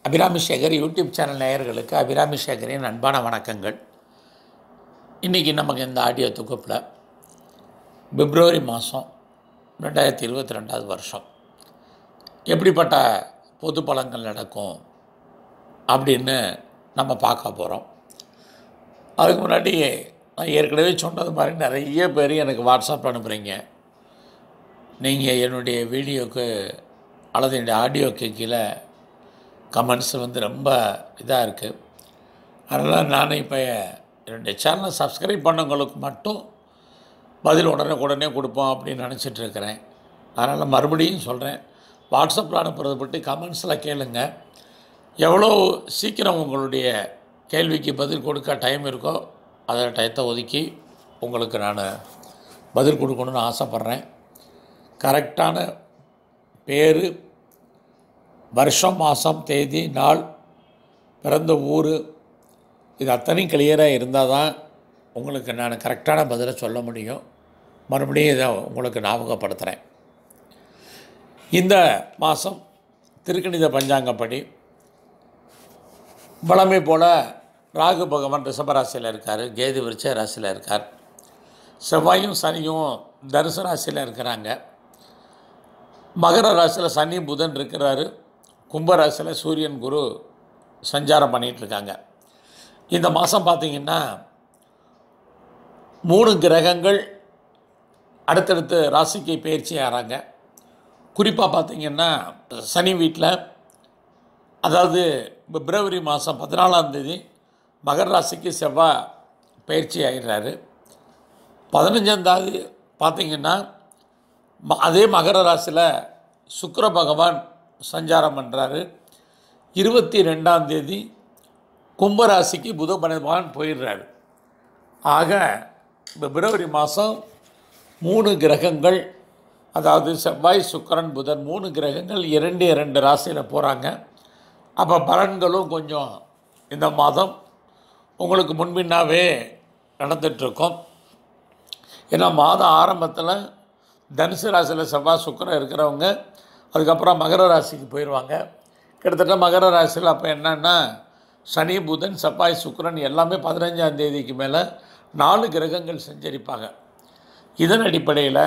Abirami Sekar YouTube channel நேயர்களுக்கு அபிராமி சேகரின் அன்பான வணக்கங்கள் இன்றைக்கி நமக்கு இந்த ஆடியோ தொகுப்பில் பிப்ரவரி மாதம் ரெண்டாயிரத்தி இருபத்தி ரெண்டாவது வருஷம் எப்படிப்பட்ட பொது பலன்கள் நடக்கும் அப்படின்னு நம்ம பார்க்க போகிறோம் அதுக்கு முன்னாடி நான் ஏற்கனவே சொன்னது மாதிரி நிறைய பேர் எனக்கு வாட்ஸ்அப் அனுப்புகிறீங்க நீங்கள் என்னுடைய வீடியோக்கு அல்லது என்னுடைய ஆடியோக்கு கீழே கமெண்ட்ஸ் வந்து ரொம்ப இதாக இருக்குது அதனால் நான் இப்போ என்னுடைய சேனலை சப்ஸ்கிரைப் பண்ணவங்களுக்கு மட்டும் பதில் உடனே உடனே கொடுப்போம் அப்படின்னு நினச்சிட்டு இருக்கிறேன் அதனால் மறுபடியும் சொல்கிறேன் வாட்ஸ்அப்பில் அனுப்புறதை பற்றி கமெண்ட்ஸில் கேளுங்க எவ்வளோ சீக்கிரம் உங்களுடைய கேள்விக்கு பதில் கொடுக்க டைம் இருக்கோ அதை டயத்தை ஒதுக்கி உங்களுக்கு நான் பதில் கொடுக்கணும்னு ஆசைப்பட்றேன் கரெக்டான பேர் வருஷம் மாதம் தேதி நாள் பிறந்த ஊர் இது அத்தனையும் கிளியராக இருந்தால் தான் உங்களுக்கு நான் கரெக்டான பதிலை சொல்ல முடியும் மறுபடியும் இதை உங்களுக்கு ஞாபகப்படுத்துகிறேன் இந்த மாதம் திருக்கணித பஞ்சாங்கப்படி வளமை போல் ராகு பகவான் ரிஷபராசியில் இருக்கார் கேது விருச்ச ராசியில் இருக்கார் செவ்வாயும் சனியும் தனுசு ராசியில் இருக்கிறாங்க மகர ராசியில் சனி புதன் இருக்கிறாரு கும்பராசியில் சூரியன் குரு சஞ்சாரம் பண்ணிகிட்டு இருக்காங்க இந்த மாதம் பார்த்திங்கன்னா மூணு கிரகங்கள் அடுத்தடுத்து ராசிக்கு பயிற்சி ஆகிறாங்க குறிப்பாக பார்த்திங்கன்னா சனி வீட்டில் அதாவது பிப்ரவரி மாதம் பதினாலாம் தேதி மகர ராசிக்கு செவ்வாய் பயிற்சி ஆகிடுறாரு பதினஞ்சாம் தேதி பார்த்திங்கன்னா ம- அதே மகர ராசியில் சுக்கிர பகவான் சஞ்சாரம் பண்ணுறாரு இருபத்தி ரெண்டாம் தேதி கும்பராசிக்கு புத பகவான் போயிடுறாரு ஆக பிப்ரவரி மாதம் மூணு கிரகங்கள் அதாவது செவ்வாய் சுக்கிரன் புதன் மூணு கிரகங்கள் இரண்டு இரண்டு ராசியில் போகிறாங்க அப்போ பலன்களும் கொஞ்சம் இந்த மாதம் உங்களுக்கு முன்பின்னாவே நடந்துகிட்ருக்கோம் ஏன்னா மாதம் ஆரம்பத்தில் தனுசு ராசியில் செவ்வாய் சுக்கிரன் இருக்கிறவங்க அதுக்கப்புறம் மகர ராசிக்கு போயிடுவாங்க கிட்டத்தட்ட மகர ராசியில் அப்போ என்னன்னா சனி புதன் செவ்வாய் சுக்கிரன் எல்லாமே பதினஞ்சாம் தேதிக்கு மேலே நாலு கிரகங்கள் சஞ்சரிப்பாங்க இதன் அடிப்படையில்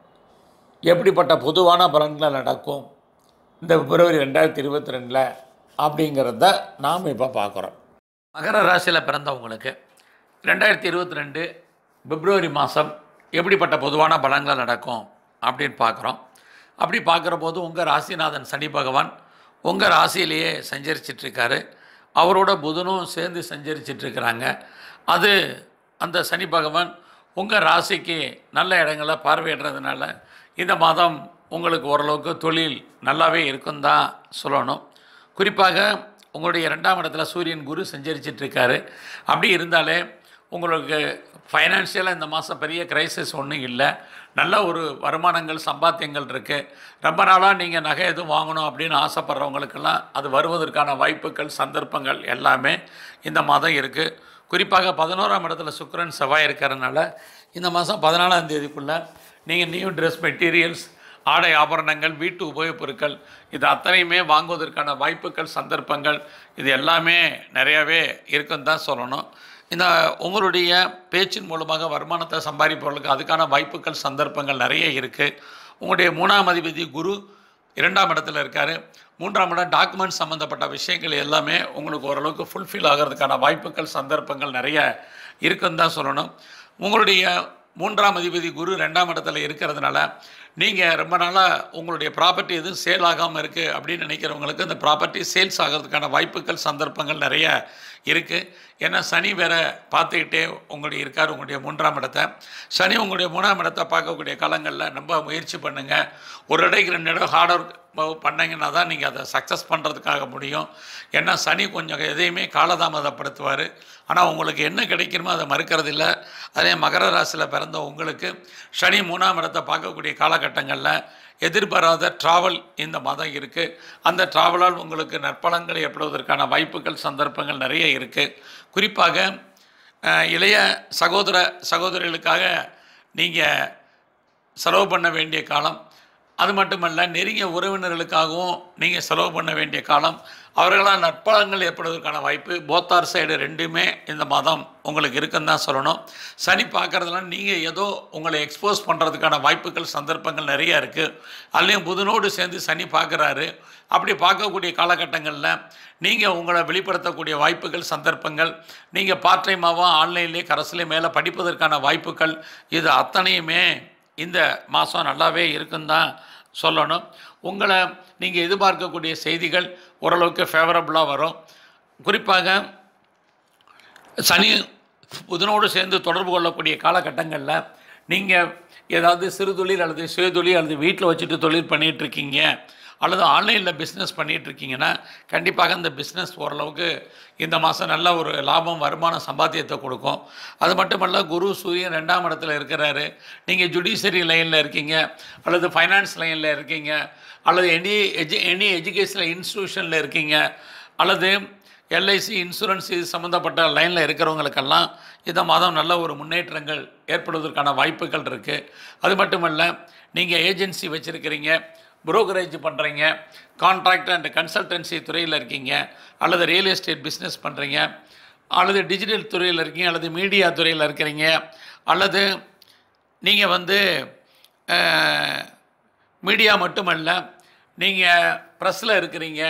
எப்படிப்பட்ட பொதுவான பலன்கள் நடக்கும் இந்த பிப்ரவரி ரெண்டாயிரத்தி இருபத்தி ரெண்டில் அப்படிங்கிறத நாம் இப்போ பார்க்குறோம் மகர ராசியில் பிறந்தவங்களுக்கு ரெண்டாயிரத்தி இருபத்தி ரெண்டு பிப்ரவரி மாதம் எப்படிப்பட்ட பொதுவான பலன்கள் நடக்கும் அப்படின்னு பார்க்குறோம் அப்படி பார்க்குற போது உங்கள் ராசிநாதன் சனி பகவான் உங்கள் ராசியிலேயே சஞ்சரிச்சிட்ருக்காரு அவரோட புதனும் சேர்ந்து சஞ்சரிச்சிட்ருக்கிறாங்க அது அந்த சனி பகவான் உங்கள் ராசிக்கு நல்ல இடங்களை பார்வையிடுறதுனால இந்த மாதம் உங்களுக்கு ஓரளவுக்கு தொழில் நல்லாவே இருக்கும் தான் சொல்லணும் குறிப்பாக உங்களுடைய ரெண்டாம் இடத்துல சூரியன் குரு சஞ்சரிச்சிட்டு இருக்காரு அப்படி இருந்தாலே உங்களுக்கு ஃபைனான்ஷியலாக இந்த மாதம் பெரிய கிரைசிஸ் ஒன்றும் இல்லை நல்ல ஒரு வருமானங்கள் சம்பாத்தியங்கள் இருக்குது ரொம்ப நாளாக நீங்கள் நகை எதுவும் வாங்கணும் அப்படின்னு ஆசைப்படுறவங்களுக்கெல்லாம் அது வருவதற்கான வாய்ப்புகள் சந்தர்ப்பங்கள் எல்லாமே இந்த மாதம் இருக்குது குறிப்பாக பதினோராம் இடத்துல சுக்கிரன் செவ்வாய் இருக்கிறதுனால இந்த மாதம் பதினாலாம் தேதிக்குள்ளே நீங்கள் நியூ ட்ரெஸ் மெட்டீரியல்ஸ் ஆடை ஆபரணங்கள் வீட்டு உபயோகப் பொருட்கள் இது அத்தனையுமே வாங்குவதற்கான வாய்ப்புகள் சந்தர்ப்பங்கள் இது எல்லாமே நிறையாவே இருக்குன்னு தான் சொல்லணும் இந்த உங்களுடைய பேச்சின் மூலமாக வருமானத்தை சம்பாதிப்பவர்களுக்கு அதுக்கான வாய்ப்புகள் சந்தர்ப்பங்கள் நிறைய இருக்குது உங்களுடைய மூணாம் அதிபதி குரு இரண்டாம் இடத்துல இருக்கார் மூன்றாம் இடம் டாக்குமெண்ட் சம்மந்தப்பட்ட விஷயங்கள் எல்லாமே உங்களுக்கு ஓரளவுக்கு ஃபுல்ஃபில் ஆகிறதுக்கான வாய்ப்புகள் சந்தர்ப்பங்கள் நிறைய இருக்குன்னு தான் சொல்லணும் உங்களுடைய மூன்றாம் அதிபதி குரு ரெண்டாம் இடத்துல இருக்கிறதுனால நீங்கள் ரொம்ப நாளாக உங்களுடைய ப்ராப்பர்ட்டி எதுவும் சேல் ஆகாமல் இருக்குது அப்படின்னு நினைக்கிறவங்களுக்கு இந்த ப்ராப்பர்ட்டி சேல்ஸ் ஆகிறதுக்கான வாய்ப்புகள் சந்தர்ப்பங்கள் நிறைய இருக்குது ஏன்னா சனி வேற பார்த்துக்கிட்டே உங்களுடைய இருக்கார் உங்களுடைய மூன்றாம் இடத்தை சனி உங்களுடைய மூணாம் இடத்தை பார்க்கக்கூடிய காலங்களில் ரொம்ப முயற்சி பண்ணுங்கள் ஒரு இடைக்கு ரெண்டு இடம் ஹார்ட் ஒர்க் பண்ணீங்கன்னா தான் நீங்கள் அதை சக்ஸஸ் பண்ணுறதுக்காக முடியும் ஏன்னா சனி கொஞ்சம் எதையுமே காலதாமதப்படுத்துவார் ஆனால் உங்களுக்கு என்ன கிடைக்கணுமோ அதை மறுக்கிறது இல்லை அதே மகர ராசியில் பிறந்த உங்களுக்கு சனி மூணாம் இடத்தை பார்க்கக்கூடிய காலகட்டங்களில் எதிர்பாராத ட்ராவல் இந்த மாதம் இருக்குது அந்த ட்ராவலால் உங்களுக்கு நற்பலன்கள் ஏற்படுவதற்கான வாய்ப்புகள் சந்தர்ப்பங்கள் நிறைய இருக்குது குறிப்பாக அஹ், இளைய சகோதர சகோதரிகளுக்காக நீங்கள் செலவு பண்ண வேண்டிய காலம் அது மட்டுமல்ல நெருங்கிய உறவினர்களுக்காகவும் நீங்கள் செலவு பண்ண வேண்டிய காலம் அவர்களால் நற்பலங்கள் ஏற்படுவதற்கான வாய்ப்பு போத்தார் சைடு ரெண்டுமே இந்த மாதம் உங்களுக்கு இருக்குன்னு தான் சொல்லணும் சனி பார்க்குறதுலாம் நீங்கள் ஏதோ உங்களை எக்ஸ்போஸ் பண்ணுறதுக்கான வாய்ப்புகள் சந்தர்ப்பங்கள் நிறையா இருக்குது அதுலேயும் புதனோடு சேர்ந்து சனி பார்க்குறாரு அப்படி பார்க்கக்கூடிய காலகட்டங்களில் நீங்கள் உங்களை வெளிப்படுத்தக்கூடிய வாய்ப்புகள் சந்தர்ப்பங்கள் நீங்கள் பார்ட் டைமாகவும் ஆன்லைன்லேயே கரஸ்லேயே மேலே படிப்பதற்கான வாய்ப்புகள் இது அத்தனையுமே இந்த மாதம் நல்லாவே இருக்குன்னு தான் சொல்லணும் உங்களை நீங்கள் எதிர்பார்க்கக்கூடிய செய்திகள் ஓரளவுக்கு ஃபேவரபுளாக வரும் குறிப்பாக சனி புதனோடு சேர்ந்து தொடர்பு கொள்ளக்கூடிய காலகட்டங்களில் நீங்கள் ஏதாவது சிறு தொழில் அல்லது சுய தொழில் அல்லது வீட்டில் வச்சுட்டு தொழில் பண்ணிகிட்டு இருக்கீங்க அல்லது ஆன்லைனில் பிஸ்னஸ் பண்ணிகிட்டு இருக்கீங்கன்னா கண்டிப்பாக இந்த பிஸ்னஸ் ஓரளவுக்கு இந்த மாதம் நல்ல ஒரு லாபம் வருமான சம்பாத்தியத்தை கொடுக்கும் அது மட்டுமல்ல குரு சூரியன் ரெண்டாம் இடத்துல இருக்கிறாரு நீங்கள் ஜுடிஷியரி லைனில் இருக்கீங்க அல்லது ஃபைனான்ஸ் லைனில் இருக்கீங்க அல்லது எனி எஜு எனி எஜுகேஷனல் இன்ஸ்டியூஷனில் இருக்கீங்க அல்லது எல்ஐசி இன்சூரன்ஸ் இது சம்மந்தப்பட்ட லைனில் இருக்கிறவங்களுக்கெல்லாம் இந்த மாதம் நல்ல ஒரு முன்னேற்றங்கள் ஏற்படுவதற்கான வாய்ப்புகள் இருக்குது அது மட்டுமல்ல நீங்கள் ஏஜென்சி வச்சுருக்கிறீங்க புரோக்கரேஜ் பண்ணுறீங்க கான்ட்ராக்ட் அண்ட் கன்சல்டன்சி துறையில் இருக்கீங்க அல்லது ரியல் எஸ்டேட் பிஸ்னஸ் பண்ணுறீங்க அல்லது டிஜிட்டல் துறையில் இருக்கீங்க அல்லது மீடியா துறையில் இருக்கிறீங்க அல்லது நீங்கள் வந்து மீடியா மட்டுமல்ல நீங்கள் ப்ரெஸ்ஸில் இருக்கிறீங்க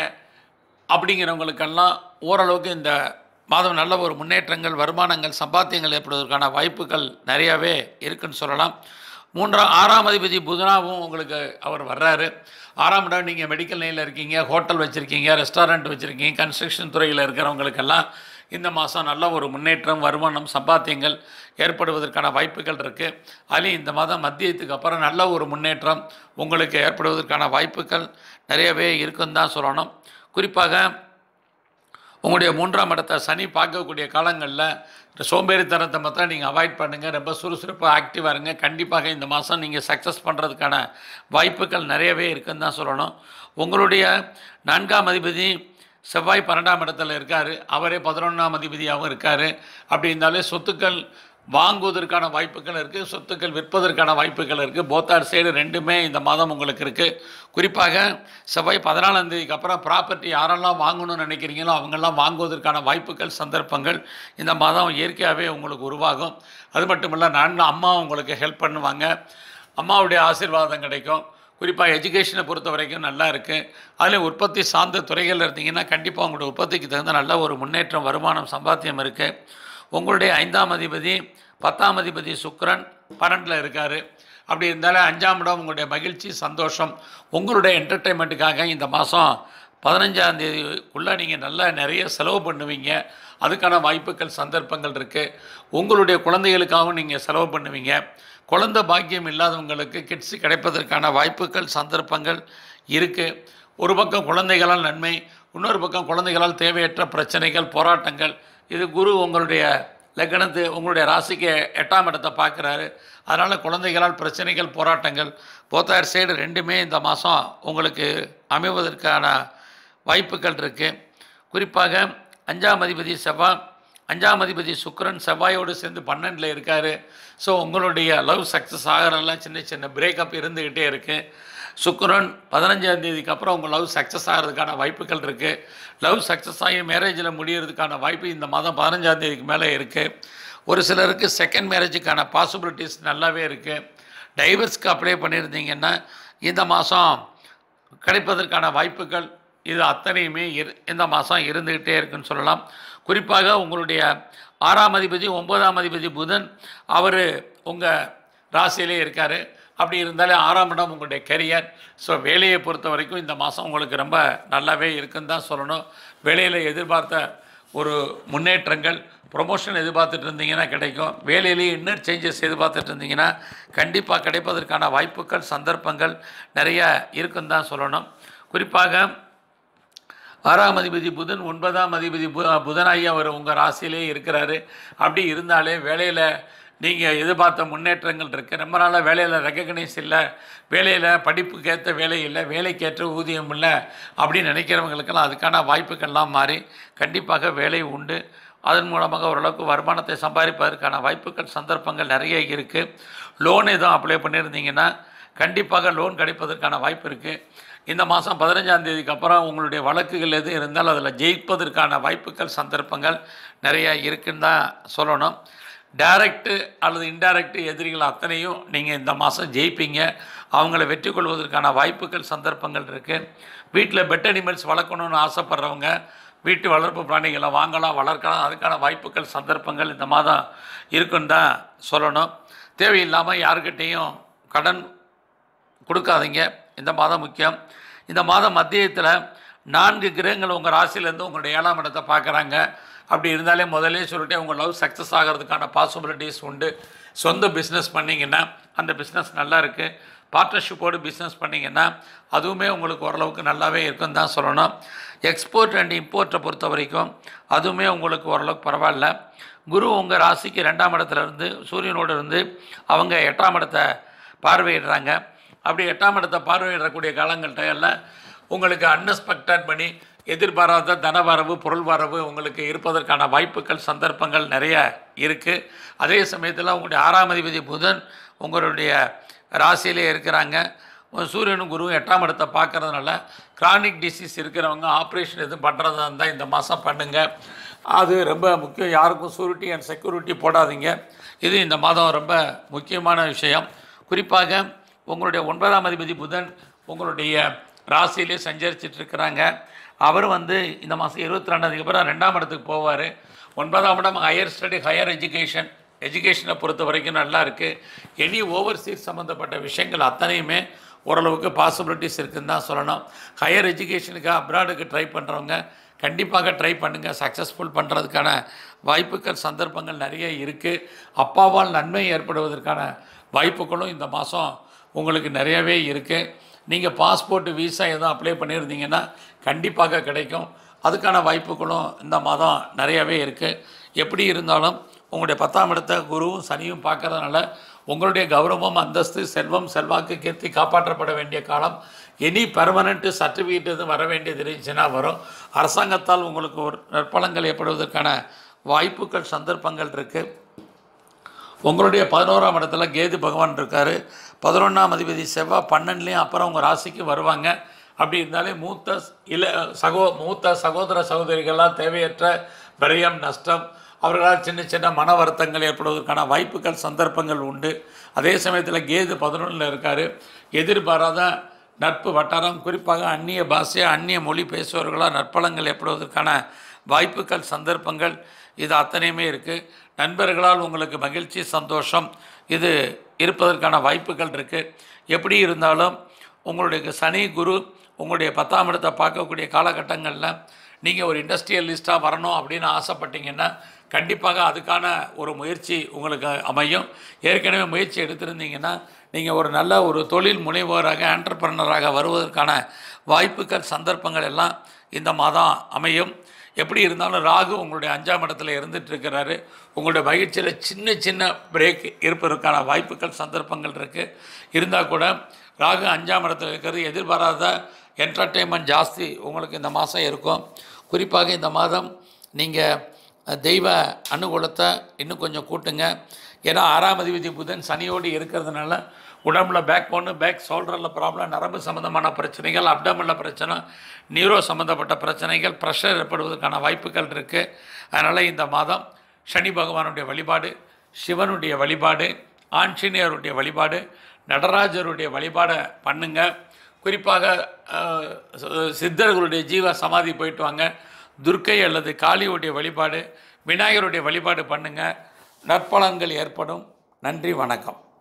அப்படிங்கிறவங்களுக்கெல்லாம் ஓரளவுக்கு இந்த மாதம் நல்ல ஒரு முன்னேற்றங்கள் வருமானங்கள் சம்பாத்தியங்கள் ஏற்படுவதற்கான வாய்ப்புகள் நிறையாவே இருக்குன்னு சொல்லலாம் மூன்றாம் ஆறாம் அதிபதி புதனாவும் உங்களுக்கு அவர் வர்றாரு ஆறாம் இடம் நீங்கள் மெடிக்கல் லைனில் இருக்கீங்க ஹோட்டல் வச்சுருக்கீங்க ரெஸ்டாரண்ட் வச்சுருக்கீங்க கன்ஸ்ட்ரக்ஷன் துறையில் இருக்கிறவங்களுக்கெல்லாம் இந்த மாதம் நல்ல ஒரு முன்னேற்றம் வருமானம் சம்பாத்தியங்கள் ஏற்படுவதற்கான வாய்ப்புகள் இருக்குது அதுலேயும் இந்த மாதம் மத்தியத்துக்கு அப்புறம் நல்ல ஒரு முன்னேற்றம் உங்களுக்கு ஏற்படுவதற்கான வாய்ப்புகள் நிறையவே இருக்குன்னு தான் சொல்லணும் குறிப்பாக உங்களுடைய மூன்றாம் இடத்தை சனி பார்க்கக்கூடிய காலங்களில் சோம்பேறித்தனத்தை மாத்திரம் நீங்கள் அவாய்ட் பண்ணுங்கள் ரொம்ப சுறுசுறுப்பாக ஆக்டிவாக இருங்க கண்டிப்பாக இந்த மாதம் நீங்கள் சக்ஸஸ் பண்ணுறதுக்கான வாய்ப்புகள் நிறையவே இருக்குன்னு தான் சொல்லணும் உங்களுடைய நான்காம் அதிபதி செவ்வாய் பன்னெண்டாம் இடத்துல இருக்கார் அவரே பதினொன்றாம் அதிபதியாகவும் இருக்கார் அப்படி இருந்தாலே சொத்துக்கள் வாங்குவதற்கான வாய்ப்புகள் இருக்குது சொத்துக்கள் விற்பதற்கான வாய்ப்புகள் இருக்குது போத்தார் சைடு ரெண்டுமே இந்த மாதம் உங்களுக்கு இருக்குது குறிப்பாக செவ்வாய் பதினாலாம் தேதிக்கு அப்புறம் ப்ராப்பர்ட்டி யாரெல்லாம் வாங்கணும்னு நினைக்கிறீங்களோ அவங்கெல்லாம் வாங்குவதற்கான வாய்ப்புகள் சந்தர்ப்பங்கள் இந்த மாதம் இயற்கையாகவே உங்களுக்கு உருவாகும் அது மட்டும் இல்லை நான் அம்மா உங்களுக்கு ஹெல்ப் பண்ணுவாங்க அம்மாவுடைய ஆசீர்வாதம் கிடைக்கும் குறிப்பாக எஜுகேஷனை பொறுத்த வரைக்கும் நல்லா இருக்குது அதில் உற்பத்தி சார்ந்த துறைகள் இருந்தீங்கன்னா கண்டிப்பாக உங்களுடைய உற்பத்திக்கு தகுந்த நல்ல ஒரு முன்னேற்றம் வருமானம் சம்பாத்தியம் இருக்குது உங்களுடைய ஐந்தாம் அதிபதி பத்தாம் அதிபதி சுக்கிரன் பன்னெண்டில் இருக்கார் அப்படி இருந்தாலும் அஞ்சாம் இடம் உங்களுடைய மகிழ்ச்சி சந்தோஷம் உங்களுடைய என்டர்டெயின்மெண்ட்டுக்காக இந்த மாதம் பதினஞ்சாம் தேதிக்குள்ளே நீங்கள் நல்லா நிறைய செலவு பண்ணுவீங்க அதுக்கான வாய்ப்புகள் சந்தர்ப்பங்கள் இருக்குது உங்களுடைய குழந்தைகளுக்காகவும் நீங்கள் செலவு பண்ணுவீங்க குழந்தை பாக்கியம் இல்லாதவங்களுக்கு கிட்ஸு கிடைப்பதற்கான வாய்ப்புகள் சந்தர்ப்பங்கள் இருக்குது ஒரு பக்கம் குழந்தைகளால் நன்மை இன்னொரு பக்கம் குழந்தைகளால் தேவையற்ற பிரச்சனைகள் போராட்டங்கள் இது குரு உங்களுடைய லக்னத்து உங்களுடைய ராசிக்கு எட்டாம் இடத்தை பார்க்குறாரு அதனால் குழந்தைகளால் பிரச்சனைகள் போராட்டங்கள் போத்தாயர் சைடு ரெண்டுமே இந்த மாதம் உங்களுக்கு அமைவதற்கான வாய்ப்புகள் இருக்குது குறிப்பாக அஞ்சாம் அதிபதி செவ்வாய் அஞ்சாம் அதிபதி சுக்கிரன் செவ்வாயோடு சேர்ந்து பன்னெண்டில் இருக்கார் ஸோ உங்களுடைய லவ் சக்ஸஸ் ஆகிறதெல்லாம் சின்ன சின்ன பிரேக்கப் இருந்துக்கிட்டே இருக்குது சுக்கிரன் பதினஞ்சாம் தேதிக்கு அப்புறம் உங்கள் லவ் சக்ஸஸ் ஆகிறதுக்கான வாய்ப்புகள் இருக்குது லவ் சக்ஸஸ் ஆகி மேரேஜில் முடியறதுக்கான வாய்ப்பு இந்த மாதம் பதினஞ்சாம் தேதிக்கு மேலே இருக்குது ஒரு சிலருக்கு செகண்ட் மேரேஜுக்கான பாசிபிலிட்டிஸ் நல்லாவே இருக்குது டைவர்ஸ்க்கு அப்ளை பண்ணியிருந்தீங்கன்னா இந்த மாதம் கிடைப்பதற்கான வாய்ப்புகள் இது அத்தனையுமே இரு இந்த மாதம் இருந்துக்கிட்டே இருக்குன்னு சொல்லலாம் குறிப்பாக உங்களுடைய ஆறாம் அதிபதி ஒன்பதாம் அதிபதி புதன் அவர் உங்கள் ராசியிலே இருக்கார் அப்படி இருந்தாலே ஆறாம் இடம் உங்களுடைய கெரியர் ஸோ வேலையை பொறுத்த வரைக்கும் இந்த மாதம் உங்களுக்கு ரொம்ப நல்லாவே இருக்குன்னு தான் சொல்லணும் வேலையில் எதிர்பார்த்த ஒரு முன்னேற்றங்கள் ப்ரொமோஷன் எதிர்பார்த்துட்டு இருந்தீங்கன்னா கிடைக்கும் வேலையிலேயே இன்னர் சேஞ்சஸ் எதிர்பார்த்துட்டு இருந்தீங்கன்னா கண்டிப்பாக கிடைப்பதற்கான வாய்ப்புகள் சந்தர்ப்பங்கள் நிறைய இருக்குன்னு தான் சொல்லணும் குறிப்பாக ஆறாம் அதிபதி புதன் ஒன்பதாம் அதிபதி பு புதனாகி அவர் உங்கள் ராசியிலே இருக்கிறாரு அப்படி இருந்தாலே வேலையில் நீங்கள் எதிர்பார்த்த முன்னேற்றங்கள் இருக்குது ரொம்ப நாளாக வேலையில் ரெக்கக்னைஸ் இல்லை வேலையில் படிப்புக்கு ஏற்ற வேலை இல்லை வேலைக்கேற்ற ஊதியம் இல்லை அப்படின்னு நினைக்கிறவங்களுக்கெல்லாம் அதுக்கான வாய்ப்புகள்லாம் மாறி கண்டிப்பாக வேலை உண்டு அதன் மூலமாக ஓரளவுக்கு வருமானத்தை சம்பாதிப்பதற்கான வாய்ப்புகள் சந்தர்ப்பங்கள் நிறைய இருக்குது லோன் எதுவும் அப்ளை பண்ணியிருந்தீங்கன்னா கண்டிப்பாக லோன் கிடைப்பதற்கான வாய்ப்பு இருக்குது இந்த மாதம் பதினஞ்சாம் தேதிக்கு அப்புறம் உங்களுடைய வழக்குகள் எதுவும் இருந்தால் அதில் ஜெயிப்பதற்கான வாய்ப்புகள் சந்தர்ப்பங்கள் நிறைய இருக்குன்னு தான் சொல்லணும் டைரக்டு அல்லது இன்டைரக்ட் எதிரிகள் அத்தனையும் நீங்கள் இந்த மாதம் ஜெயிப்பீங்க அவங்கள வெற்றி கொள்வதற்கான வாய்ப்புகள் சந்தர்ப்பங்கள் இருக்குது வீட்டில் பெட் அனிமல்ஸ் வளர்க்கணும்னு ஆசைப்பட்றவங்க வீட்டு வளர்ப்பு பிராணிகளை வாங்கலாம் வளர்க்கலாம் அதுக்கான வாய்ப்புகள் சந்தர்ப்பங்கள் இந்த மாதம் இருக்குன்னு தான் சொல்லணும் தேவையில்லாமல் யாருக்கிட்டேயும் கடன் கொடுக்காதீங்க இந்த மாதம் முக்கியம் இந்த மாதம் மத்தியத்தில் நான்கு கிரகங்கள் உங்கள் ராசியிலேருந்து உங்களுடைய ஏழாம் இடத்தை பார்க்குறாங்க அப்படி இருந்தாலே முதல்ல சொல்லிட்டு உங்கள் லவ் சக்ஸஸ் ஆகிறதுக்கான பாசிபிலிட்டிஸ் உண்டு சொந்த பிஸ்னஸ் பண்ணிங்கன்னா அந்த பிஸ்னஸ் நல்லா இருக்குது பார்ட்னர்ஷிப்போடு பிஸ்னஸ் பண்ணிங்கன்னா அதுவுமே உங்களுக்கு ஓரளவுக்கு நல்லாவே இருக்குன்னு தான் சொல்லணும் எக்ஸ்போர்ட் அண்ட் இம்போர்ட்டை பொறுத்த வரைக்கும் அதுவுமே உங்களுக்கு ஓரளவுக்கு பரவாயில்ல குரு உங்கள் ராசிக்கு ரெண்டாம் இடத்துல இருந்து சூரியனோடு இருந்து அவங்க எட்டாம் இடத்தை பார்வையிடுறாங்க அப்படி எட்டாம் இடத்தை பார்வையிடக்கூடிய காலங்கள்ட்ட எல்லாம் உங்களுக்கு அன்எக்ஸ்பெக்டட் பண்ணி எதிர்பாராத தனவரவு பொருள் வரவு உங்களுக்கு இருப்பதற்கான வாய்ப்புகள் சந்தர்ப்பங்கள் நிறைய இருக்குது அதே சமயத்தில் உங்களுடைய ஆறாம் அதிபதி புதன் உங்களுடைய ராசியிலே இருக்கிறாங்க சூரியனும் குருவும் எட்டாம் இடத்தை பார்க்கறதுனால கிரானிக் டிசீஸ் இருக்கிறவங்க ஆப்ரேஷன் எதுவும் பண்ணுறதா இருந்தால் இந்த மாதம் பண்ணுங்கள் அது ரொம்ப முக்கியம் யாருக்கும் சூரிட்டி அண்ட் செக்யூரிட்டி போடாதீங்க இது இந்த மாதம் ரொம்ப முக்கியமான விஷயம் குறிப்பாக உங்களுடைய ஒன்பதாம் அதிபதி புதன் உங்களுடைய ராசியிலே சஞ்சரிச்சிட்டு இருக்கிறாங்க அவர் வந்து இந்த மாதம் இருபத்தி ரெண்டாந்தேதிக்கு அப்புறம் ரெண்டாம் இடத்துக்கு போவார் ஒன்பதாம் இடம் ஹையர் ஸ்டடி ஹையர் எஜுகேஷன் எஜுகேஷனை பொறுத்த வரைக்கும் நல்லா இருக்குது எனி ஓவர்சீஸ் சம்மந்தப்பட்ட விஷயங்கள் அத்தனையுமே ஓரளவுக்கு பாசிபிலிட்டிஸ் இருக்குன்னு தான் சொல்லணும் ஹையர் எஜுகேஷனுக்கு அப்ராடுக்கு ட்ரை பண்ணுறவங்க கண்டிப்பாக ட்ரை பண்ணுங்கள் சக்ஸஸ்ஃபுல் பண்ணுறதுக்கான வாய்ப்புகள் சந்தர்ப்பங்கள் நிறைய இருக்குது அப்பாவால் நன்மை ஏற்படுவதற்கான வாய்ப்புகளும் இந்த மாதம் உங்களுக்கு நிறையவே இருக்குது நீங்கள் பாஸ்போர்ட் விசா எதுவும் அப்ளை பண்ணியிருந்தீங்கன்னா கண்டிப்பாக கிடைக்கும் அதுக்கான வாய்ப்புகளும் இந்த மாதம் நிறையவே இருக்குது எப்படி இருந்தாலும் உங்களுடைய பத்தாம் இடத்த குருவும் சனியும் பார்க்கறதுனால உங்களுடைய கௌரவம் அந்தஸ்து செல்வம் செல்வாக்கு கீர்த்தி காப்பாற்றப்பட வேண்டிய காலம் எனி பெர்மனண்ட்டு சர்டிஃபிகேட் எதுவும் வர வேண்டியது இருந்துச்சுன்னா வரும் அரசாங்கத்தால் உங்களுக்கு ஒரு நற்பலங்கள் ஏற்படுவதற்கான வாய்ப்புகள் சந்தர்ப்பங்கள் இருக்குது உங்களுடைய பதினோராம் இடத்துல கேது பகவான் இருக்கார் பதினொன்றாம் அதிபதி செவ்வாய் பன்னெண்டுலேயும் அப்புறம் உங்கள் ராசிக்கு வருவாங்க அப்படி இருந்தாலே மூத்த இல சகோ மூத்த சகோதர சகோதரிகளால் தேவையற்ற விரயம் நஷ்டம் அவர்களால் சின்ன சின்ன மன வருத்தங்கள் ஏற்படுவதற்கான வாய்ப்புகள் சந்தர்ப்பங்கள் உண்டு அதே சமயத்தில் கேது பதினொன்றில் இருக்கார் எதிர்பாராத நட்பு வட்டாரம் குறிப்பாக அந்நிய பாஷை அந்நிய மொழி பேசுபவர்களால் நற்பலங்கள் ஏற்படுவதற்கான வாய்ப்புகள் சந்தர்ப்பங்கள் இது அத்தனையுமே இருக்குது நண்பர்களால் உங்களுக்கு மகிழ்ச்சி சந்தோஷம் இது இருப்பதற்கான வாய்ப்புகள் இருக்குது எப்படி இருந்தாலும் உங்களுடைய சனி குரு உங்களுடைய பத்தாம் இடத்தை பார்க்கக்கூடிய காலகட்டங்களில் நீங்கள் ஒரு இண்டஸ்ட்ரியலிஸ்ட்டாக வரணும் அப்படின்னு ஆசைப்பட்டீங்கன்னா கண்டிப்பாக அதுக்கான ஒரு முயற்சி உங்களுக்கு அமையும் ஏற்கனவே முயற்சி எடுத்திருந்தீங்கன்னா நீங்கள் ஒரு நல்ல ஒரு தொழில் முனைவோராக ஆண்டர்பிரனராக வருவதற்கான வாய்ப்புகள் சந்தர்ப்பங்கள் எல்லாம் இந்த மாதம் அமையும் எப்படி இருந்தாலும் ராகு உங்களுடைய அஞ்சாம் இடத்துல இருந்துட்டு இருக்கிறாரு உங்களுடைய மகிழ்ச்சியில் சின்ன சின்ன பிரேக் இருப்பதற்கான வாய்ப்புகள் சந்தர்ப்பங்கள் இருக்குது இருந்தால் கூட ராகு அஞ்சாம் இடத்துல இருக்கிறது எதிர்பாராத என்டர்டெயின்மெண்ட் ஜாஸ்தி உங்களுக்கு இந்த மாதம் இருக்கும் குறிப்பாக இந்த மாதம் நீங்கள் தெய்வ அனுகூலத்தை இன்னும் கொஞ்சம் கூட்டுங்க ஏன்னா ஆறாம் அதிபதி புதன் சனியோடு இருக்கிறதுனால உடம்புல பேக் போன்னு பேக் ஷோல்டரில் ப்ராப்ளம் நரம்பு சம்மந்தமான பிரச்சனைகள் அப்டமில் பிரச்சனை நியூரோ சம்மந்தப்பட்ட பிரச்சனைகள் ப்ரெஷர் ஏற்படுவதற்கான வாய்ப்புகள் இருக்குது அதனால் இந்த மாதம் சனி பகவானுடைய வழிபாடு சிவனுடைய வழிபாடு ஆஞ்சநேயருடைய வழிபாடு நடராஜருடைய வழிபாடை பண்ணுங்க குறிப்பாக அஹ், சி- சித்தர்களுடைய ஜீவ சமாதி போயிட்டு வாங்க துர்க்கை அல்லது காளியுடைய வழிபாடு விநாயகருடைய வழிபாடு பண்ணுங்க நற்பலன்கள் ஏற்படும் நன்றி வணக்கம்